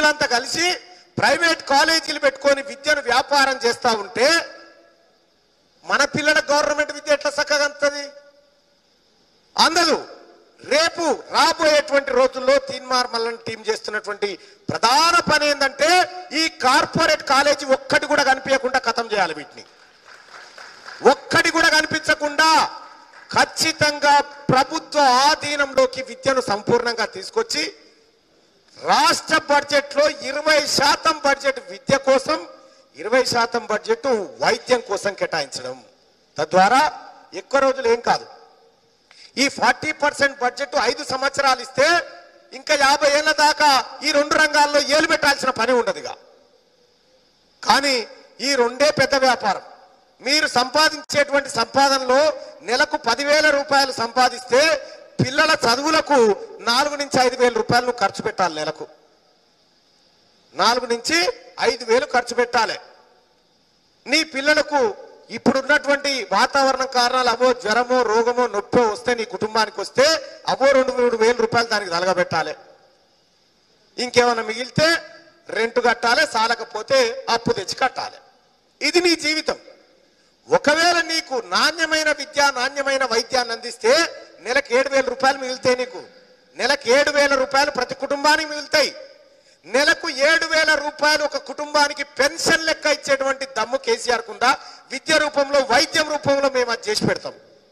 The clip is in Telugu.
మిత్రులంతా కలిసి ప్రైవేట్ కాలేజీలు పెట్టుకొని విద్యను వ్యాపారం చేస్తా ఉంటే మన పిల్లల గవర్నమెంట్ విద్య ఎట్లా చక్కగా అందుతుంది అందదు రేపు రాబోయేటువంటి రోజుల్లో తీన్మార్ మల్లన్ టీం చేస్తున్నటువంటి ప్రధాన పని ఏంటంటే ఈ కార్పొరేట్ కాలేజీ ఒక్కటి కూడా కనిపించకుండా ఖతం చేయాలి వీటిని ఒక్కటి కూడా కనిపించకుండా ఖచ్చితంగా ప్రభుత్వ ఆధీనంలోకి విద్యను సంపూర్ణంగా తీసుకొచ్చి రాష్ట్ర బడ్జెట్ లో ఇరవై శాతం బడ్జెట్ విద్య కోసం ఇరవై శాతం బడ్జెట్ వైద్యం కోసం కేటాయించడం తద్వారా ఎక్కువ రోజులు ఏం కాదు ఈ ఫార్టీ పర్సెంట్ బడ్జెట్ ఐదు సంవత్సరాలు ఇస్తే ఇంకా యాభై ఏళ్ల దాకా ఈ రెండు రంగాల్లో ఏలు పెట్టాల్సిన పని ఉండదుగా కానీ ఈ రెండే పెద్ద వ్యాపారం మీరు సంపాదించేటువంటి సంపాదనలో నెలకు పదివేల రూపాయలు సంపాదిస్తే పిల్లల చదువులకు నాలుగు నుంచి ఐదు వేల రూపాయలు నువ్వు ఖర్చు పెట్టాలి నెలకు నాలుగు నుంచి ఐదు వేలు ఖర్చు పెట్టాలి నీ పిల్లలకు ఇప్పుడున్నటువంటి వాతావరణం కారణాలు అవో జ్వరమో రోగమో నొప్పో వస్తే నీ కుటుంబానికి వస్తే అవో రెండు మూడు వేల రూపాయలు దానికి తలగబెట్టాలి ఇంకేమైనా మిగిలితే రెంట్ కట్టాలి సాలకపోతే అప్పు తెచ్చి కట్టాలి ఇది నీ జీవితం ఒకవేళ నీకు నాణ్యమైన విద్య నాణ్యమైన వైద్యాన్ని అందిస్తే నెలకు ఏడు వేల రూపాయలు మిగులుతాయి నీకు నెలకు ఏడు వేల రూపాయలు ప్రతి కుటుంబానికి మిగులుతాయి నెలకు ఏడు వేల రూపాయలు ఒక కుటుంబానికి పెన్షన్ లెక్క ఇచ్చేటువంటి దమ్ము కేసీఆర్ కుందా విద్య రూపంలో వైద్యం రూపంలో మేము అది చేసి పెడతాం